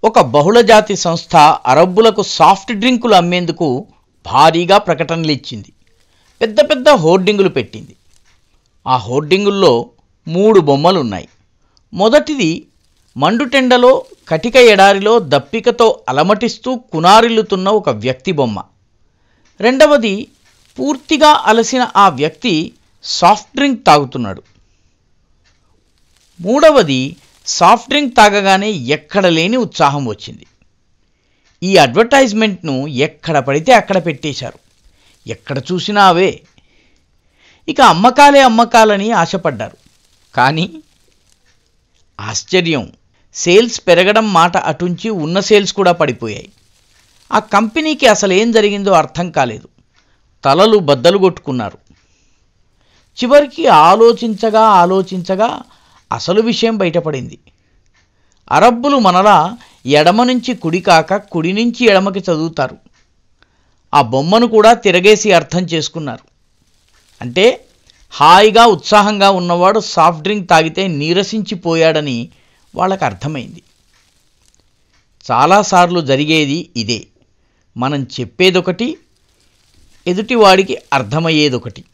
ఒక బహుళజాతి సంస్థ అరబ్బులకు సాఫ్ట్ డ్రింకులు అమ్మేందుకు భారీగా ప్రకటనలు ఇచ్చింది పెద్ద పెద్ద హోర్డింగులు పెట్టింది ఆ హోర్డింగుల్లో మూడు బొమ్మలు ఉన్నాయి మొదటిది మండుటెండలో కటిక ఎడారిలో దప్పికతో అలమటిస్తూ కునారిల్లుతున్న ఒక వ్యక్తి బొమ్మ రెండవది పూర్తిగా అలసిన ఆ వ్యక్తి సాఫ్ట్ డ్రింక్ తాగుతున్నాడు మూడవది సాఫ్ట్ డ్రింక్ తాగగానే ఎక్కడ లేని ఉత్సాహం వచ్చింది ఈ అడ్వర్టైజ్మెంట్ను ఎక్కడ పడితే అక్కడ పెట్టేశారు ఎక్కడ చూసినా అవే ఇక అమ్మకాలే అమ్మకాలని ఆశపడ్డారు కానీ ఆశ్చర్యం సేల్స్ పెరగడం మాట అటుంచి ఉన్న సేల్స్ కూడా పడిపోయాయి ఆ కంపెనీకి అసలు ఏం జరిగిందో అర్థం కాలేదు తలలు బద్దలు కొట్టుకున్నారు చివరికి ఆలోచించగా ఆలోచించగా అసలు విషయం బయటపడింది అరబ్బులు మనలా ఎడమ నుంచి కుడి కాక కుడి నుంచి ఎడమకి చదువుతారు ఆ బొమ్మను కూడా తిరగేసి అర్థం చేసుకున్నారు అంటే హాయిగా ఉత్సాహంగా ఉన్నవాడు సాఫ్ట్ డ్రింక్ తాగితే నీరసించిపోయాడని వాళ్ళకి అర్థమైంది చాలాసార్లు జరిగేది ఇదే మనం చెప్పేదొకటి ఎదుటివాడికి అర్థమయ్యేదొకటి